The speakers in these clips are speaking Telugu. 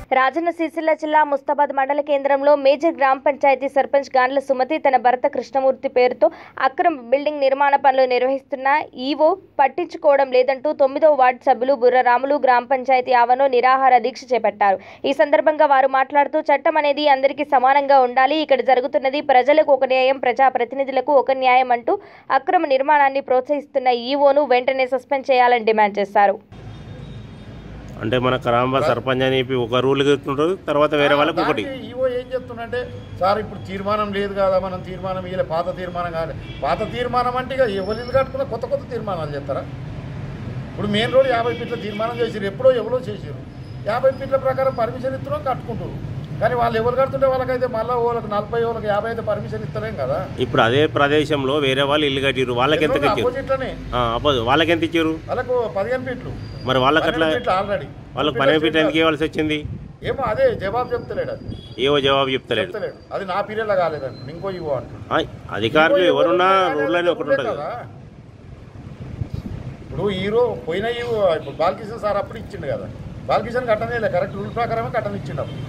రాజన్న సిరిసిల్ల జిల్లా ముస్తాబాద్ మండల కేంద్రంలో మేజర్ గ్రామ పంచాయతీ సర్పంచ్ గాండ్ల సుమతి తన భర్త కృష్ణమూర్తి పేరుతో అక్రమ బిల్డింగ్ నిర్మాణ పనులు నిర్వహిస్తున్న ఈవో పట్టించుకోవడం లేదంటూ తొమ్మిదో వార్డు సభ్యులు బుర్రరాములు గ్రామ పంచాయతీ ఆవరణలో నిరాహార దీక్ష చేపట్టారు ఈ సందర్భంగా వారు మాట్లాడుతూ చట్టం అనేది అందరికీ సమానంగా ఉండాలి ఇక్కడ జరుగుతున్నది ప్రజలకు ఒక న్యాయం ప్రజాప్రతినిధులకు ఒక న్యాయం అంటూ అక్రమ నిర్మాణాన్ని ప్రోత్సహిస్తున్న ఈవోను వెంటనే సస్పెండ్ చేయాలని డిమాండ్ చేశారు అంటే మన గ్రామ సర్పంచ్ అని చెప్పి ఒక రూల్ ఎత్తుంటారు తర్వాత వేరే వాళ్ళకి ఒకటి దానికి ఈవో ఏం చెప్తుందంటే సార్ ఇప్పుడు తీర్మానం లేదు కదా మనం తీర్మానం ఇయ్యలే పాత తీర్మానం కాదు పాత తీర్మానం అంటే ఇక ఎవరు ఇల్లు కట్టుకున్న కొత్త కొత్త తీర్మానాలు చేస్తారా ఇప్పుడు మెయిన్ రోడ్ యాభై ఫీట్ల తీర్మానం చేసిరు ఎప్పుడో ఎవరో చేసిరు యాభై ఫీట్ల ప్రకారం పర్మిషన్ ఇస్తున్నాం కట్టుకుంటారు కానీ వాళ్ళు ఎవరు కడుతుంటే వాళ్ళకైతే మళ్ళీ వాళ్ళకి నలభై వాళ్ళకి యాభై అయితే పర్మిషన్ ఇస్తలేం కదా ఇప్పుడు అదే ప్రదేశంలో వేరే వాళ్ళు ఇల్లు కట్టిరు వాళ్ళకి ఎంత ఇచ్చారు అపోజిట్లోనే అపోజ్ వాళ్ళకి ఎంత ఇచ్చారు వాళ్ళకు పదిహేను ఫీట్లు మరి వాళ్ళకి అట్లా పన్నెండు ఫీట్లు ఆల్రెడీ వాళ్ళకి పని ఫీట్ ఎందుకు ఇవ్వాల్సి వచ్చింది ఏమో అదే జవాబు చెప్తలేడు అది ఏవో జవాబు చెప్తలేడు చెప్తలేడు అది నా పీరియడ్లో కాలేదండి ఇంకో ఇవ్వ అంటాడు ఆ, అధికారులు ఎవరున్నా రూల్లోనే ఒకటి ఉంటుంది కదా ఇప్పుడు హీరో పోయిన హీరో ఇప్పుడు బాలకిషన్ సార్ అప్పుడు ఇచ్చిండు కదా బాలకిషన్ కట్టనే లేదు కరెక్ట్ రూల్ ప్రకారమే కట్టని ఇచ్చిండు అప్పుడు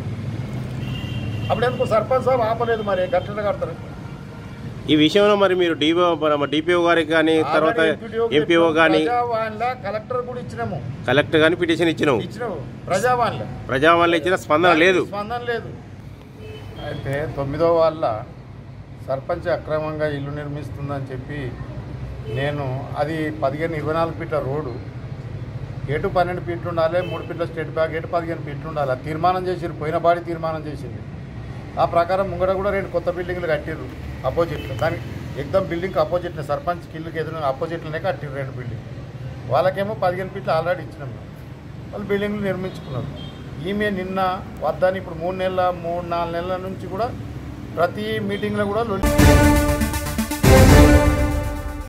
అప్పుడు ఎందుకు సర్పంచ్ సాబ్ ఆపలేదు మరి గట్ల కడతారు ఈ విషయంలో మరి మీరు డిఓ డిపిఓ గారికి కానీ తర్వాత ఎంపీఓ కానీ ప్రజావాణిలో కలెక్టర్ కూడా ఇచ్చినాము కలెక్టర్ కానీ పిటిషన్ ఇచ్చినావు ఇచ్చినాము ప్రజావాణిలో ప్రజావాళ్ళు ఇచ్చిన స్పందన లేదు స్పందన లేదు అయితే తొమ్మిదో వాళ్ళ సర్పంచ్ అక్రమంగా ఇల్లు నిర్మిస్తుందని చెప్పి నేను అది పదిహేను ఇరవై నాలుగు ఫీట్ల రోడ్డు ఎటు పన్నెండు ఫీట్లు ఉండాలి మూడు ఫీట్ల స్టేట్ బ్యాగ్ ఎటు పదిహేను ఫీట్లు ఉండాలి అది తీర్మానం చేసిరు పోయిన బాడీ తీర్మానం చేసింది ఆ ప్రకారం ముంగడ కూడా రెండు కొత్త బిల్డింగ్లు కట్టిర్రు అపోజిట్లో దానికి ఎగ్దమ్ బిల్డింగ్కి అపోజిట్నే సర్పంచ్ కిల్లుకి ఎదురు అపోజిట్లోనే కట్టిర్రు రెండు బిల్డింగ్ వాళ్ళకేమో పదిహేను ఫీట్లు ఆల్రెడీ ఇచ్చినాం మేము వాళ్ళు బిల్డింగ్లు నిర్మించుకున్నారు ఈమె నిన్న వద్దని ఇప్పుడు మూడు నెలల మూడు నాలుగు నెలల నుంచి కూడా ప్రతి మీటింగ్లో కూడా లొల్లి